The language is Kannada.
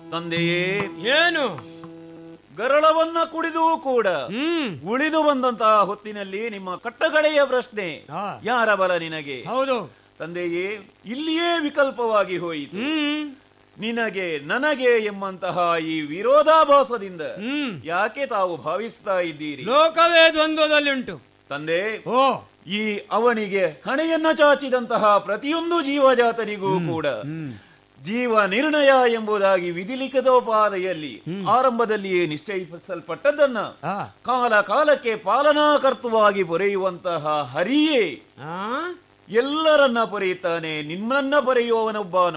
ತಂದೆಯೇ ಏನು ಗರಳವನ್ನ ಕುಡಿದು ಕೂಡ ಹ್ಮ್ ಉಳಿದು ಬಂದಂತಹ ಹೊತ್ತಿನಲ್ಲಿ ನಿಮ್ಮ ಕಟ್ಟಕಡೆಯ ಪ್ರಶ್ನೆ ಆ, ಯಾರ ಬಲ ನಿನಗೆ ಹೌದು ತಂದೆಯೇ ಇಲ್ಲಿಯೇ ವಿಕಲ್ಪವಾಗಿ ಹೋಯಿತು ಹ್ಮ್ ನಿನಗೆ ನನಗೆ ಎಂಬಂತಹ ಈ ವಿರೋಧಾಭಾಸದಿಂದ ಹ್ಮ್ ಯಾಕೆ ತಾವು ಭಾವಿಸ್ತಾ ಇದ್ದೀರಿ ಲೋಕವೇ ದ್ವಂದ್ವದಲ್ಲಿಂಟು ತಂದೆ ಓ ಈ ಅವನಿಗೆ ಹಣೆಯನ್ನ ಚಾಚಿದಂತಹ ಪ್ರತಿಯೊಂದು ಜೀವಜಾತನಿಗೂ ಕೂಡ ಹ್ಮ್ ಜೀವ ನಿರ್ಣಯ ಎಂಬುದಾಗಿ ವಿಧಿಲಿಖಿತೋಪಾದಿಯಲ್ಲಿ ಆರಂಭದಲ್ಲಿಯೇ ನಿಶ್ಚಯಿಸಲ್ಪಟ್ಟದ್ದನ್ನ ಆ, ಕಾಲ ಕಾಲಕ್ಕೆ ಪಾಲನಾಕರ್ತವಾಗಿ ಪೊರೆಯುವಂತಹ ಹರಿಯೇ ಆ, ಎಲ್ಲರನ್ನ ಪೊರೆಯುತ್ತಾನೆ ನಿಮ್ಮನ್ನ ಪೊರೆಯುವವನೊಬ್ಬ